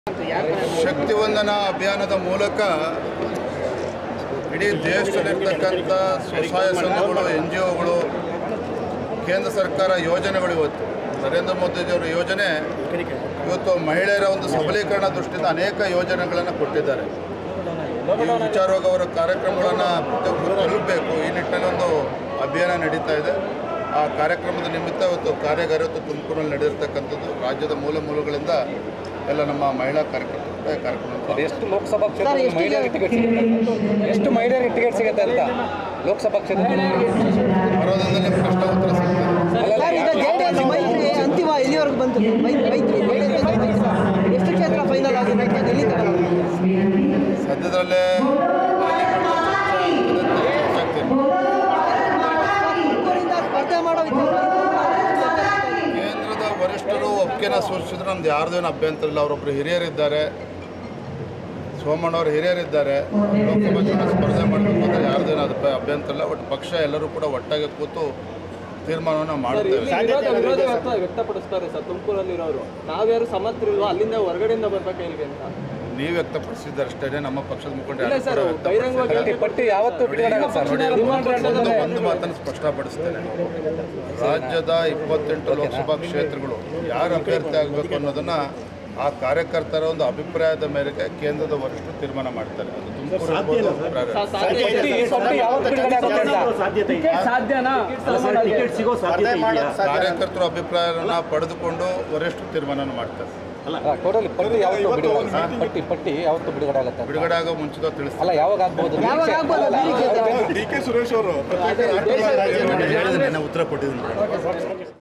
ಶಕ್ತಿವಂದನ ಅಭಿಯಾನದ ಮೂಲಕ ಇಡೀ ದೇಶದಲ್ಲಿರ್ತಕ್ಕಂಥ ಸ್ವಸಹಾಯ ಸಂಘಗಳು ಎನ್ ಜಿ ಒಗಳು ಕೇಂದ್ರ ಸರ್ಕಾರ ಯೋಜನೆಗಳು ಇವತ್ತು ನರೇಂದ್ರ ಮೋದಿಜಿಯವರ ಯೋಜನೆ ಇವತ್ತು ಮಹಿಳೆಯರ ಒಂದು ಸಬಲೀಕರಣ ದೃಷ್ಟಿಯಿಂದ ಅನೇಕ ಯೋಜನೆಗಳನ್ನು ಕೊಟ್ಟಿದ್ದಾರೆ ಈ ವಿಚಾರವಾಗಿ ಅವರ ಕಾರ್ಯಕ್ರಮಗಳನ್ನು ಪ್ರತಿಯೊಬ್ಬರು ತಲುಪಬೇಕು ಈ ನಿಟ್ಟಿನಲ್ಲಿ ಒಂದು ಅಭಿಯಾನ ನಡೀತಾ ಇದೆ ಆ ಕಾರ್ಯಕ್ರಮದ ನಿಮಿತ್ತ ಇವತ್ತು ಕಾರ್ಯಾಗಾರ ಇವತ್ತು ತುಮಕೂರಲ್ಲಿ ನಡೆದಿರ್ತಕ್ಕಂಥದ್ದು ರಾಜ್ಯದ ಮೂಲ ಮೂಲಗಳಿಂದ ಎಲ್ಲ ನಮ್ಮ ಮಹಿಳಾ ಕಾರ್ಯಕರ್ತರು ಕೂಡ ಈ ಕಾರ್ಯಕ್ರಮ ಎಷ್ಟು ಲೋಕಸಭಾ ಕ್ಷೇತ್ರ ಮಹಿಳೆಯರಿಗೆ ಟಿಕೆಟ್ ಸಿಗುತ್ತೆ ಎಷ್ಟು ಮಹಿಳೆಯರಿಗೆ ಟಿಕೆಟ್ ಸಿಗುತ್ತೆ ಅಂತ ಲೋಕಸಭಾ ಕ್ಷೇತ್ರ ಬರೋದ್ರಲ್ಲಿ ಪ್ರಶ್ನೆ ಉತ್ತರ ಸಿಗ್ತದೆ ಸರ್ ಈಗ ಜೆಡಿಎಸ್ ಮೈತ್ರಿ ಅಂತಿಮ ಎಲ್ಲಿವರೆಗೂ ಬಂತು ಮೈ- ಮೈತ್ರಿ JDS ಮೈತ್ರಿ ಎಷ್ಟು ಕ್ಷೇತ್ರ ಫೈನಲ್ ಆಗಿದೆ ಅಂತ ಎಲ್ಲಿ ತಗೊಳ್ಳೋದು? ಸದ್ಯದಲ್ಲೇ ತುಮಕೂರಿಂದ ಸ್ಪರ್ಧೆ ಮಾಡೋ ವಿಚಾರ ಕೇಂದ್ರದ ವರಿಷ್ಠರು ಒಪ್ಪಿಗೆನ ಸೂಚಿಸಿದ್ರೆ ನಮ್ದು ಯಾರ್ದೇನು ಅಭ್ಯಂತರ ಇಲ್ಲ ಅವರೊಬ್ಬರು ಹಿರಿಯರಿದ್ದಾರೆ ಸೋಮಣ್ಣವರು ಹಿರಿಯರಿದ್ದಾರೆ ಲೋಕಸಭಾ ಚುನಾವಣೆ ಸ್ಪರ್ಧೆ ಮಾಡಬೇಕು ಅಂದರೆ ಯಾರ್ದೇನು ಅದು ಅಭ್ಯಂತರ ಇಲ್ಲ ಒಟ್ಟು ಪಕ್ಷ ಎಲ್ಲರೂ ಕೂಡ ಒಟ್ಟಾಗಿ ಕೂತು ತೀರ್ಮಾನವನ್ನು ಮಾಡ್ತೇವೆ ವಿರೋಧ ವಿರೋಧ ವ್ಯಕ್ತ- ವ್ಯಕ್ತಪಡಿಸ್ತಾರೆ ಸರ್ ತುಮಕೂರಲ್ಲಿರೋರು ನಾವ್ಯಾರು ಸಮರ್ಥರಿಲ್ವಾ ಅಲ್ಲಿಂದ ಹೊರಗಡೆಯಿಂದ ಬರ್ಬೇಕಾ ಇಲ್ಲಿಗೆ ಅಂತ ನೀವು ವ್ಯಕ್ತಪಡಿಸಿದ್ದಾರೆ ಅಷ್ಟೇ ನಮ್ಮ ಪಕ್ಷದ ಮುಖಂಡ ಇಲ್ಲ ಯಾರು ಸರ್ ಕೂಡ ವ್ಯಕ್ತಪಡಿಸಿಲ್ಲ. ಬಹಿರಂಗವಾಗಿ ಪಟ್ಟಿ ಪಟ್ಟಿ ಯಾವತ್ತು ಬಿಡುಗಡೆ ಆಗುತ್ತೆ ಸರ್ ಒಂದು ಒಂದು ಮಾತನ್ನು ಸ್ಪಷ್ಟಪಡಿಸ್ತೇನೆ ರಾಜ್ಯದ ಇಪ್ಪತ್ತೆಂಟು ಲೋಕಸಭಾ ಕ್ಷೇತ್ರಗಳು ಯಾರು ಅಭ್ಯರ್ಥಿ ಆಗಬೇಕು ಅನ್ನೋದನ್ನ ಆ ಕಾರ್ಯಕರ್ತರ ಒಂದು ಅಭಿಪ್ರಾಯದ ಮೇರೆಗೆ ಕೇಂದ್ರದ ವರಿಷ್ಠರು ತೀರ್ಮಾನ ಮಾಡ್ತಾರೆ ಅದು ತುಮಕೂರು ಇರ್ಬೋದು, ಅಭಿಪ್ರಾಯ ಇರ್ಬೋದು. ಸಾಧ್ಯ ಇದೆ ಪಟ್ಟಿ ಪಟ್ಟಿ ಯಾವತ್ತು ಬಿಡುಗಡೆ ಆಗುತ್ತೆ ಅಂತ ಸಾಧ್ಯನಾ ಟಿಕೆಟ್ ಸಿಗೋ ಸಾಧ್ಯತೆ ಇದೆಯಾ ಕಾರ್ಯಕರ್ತರ ಅಭಿಪ್ರಾಯವನ್ನು ಪಡೆದುಕೊಂಡು ವರಿಷ್ಠರು ತೀರ್ಮಾನ ಮಾಡ್ತಾರೆ ಟೋಟಲಿ ಪಟ್ಟಿ ಯಾವತ್ತು ಬಿಡುಗಡೆ ಆಗುತ್ತೆ ಪಟ್ಟಿ ಪಟ್ಟಿ ಯಾವತ್ತು ಬಿಡುಗಡೆ ಆಗುತ್ತೆ ಅಂತ? ಬಿಡುಗಡೆ ಆಗೋ ಮುಂಚಿತ ತಿಳಿಸ್ತಾರೆ ಅಲ್ಲ ಯಾವಾಗ ಆಗ್ಬೋದು ಯಾವಾಗ ಆಗ್ಬೋದು ನಿರೀಕ್ಷೆ ಇದೆ? ಉತ್ತರ ಕೊಟ್ಟಿದ್ದೀನಿ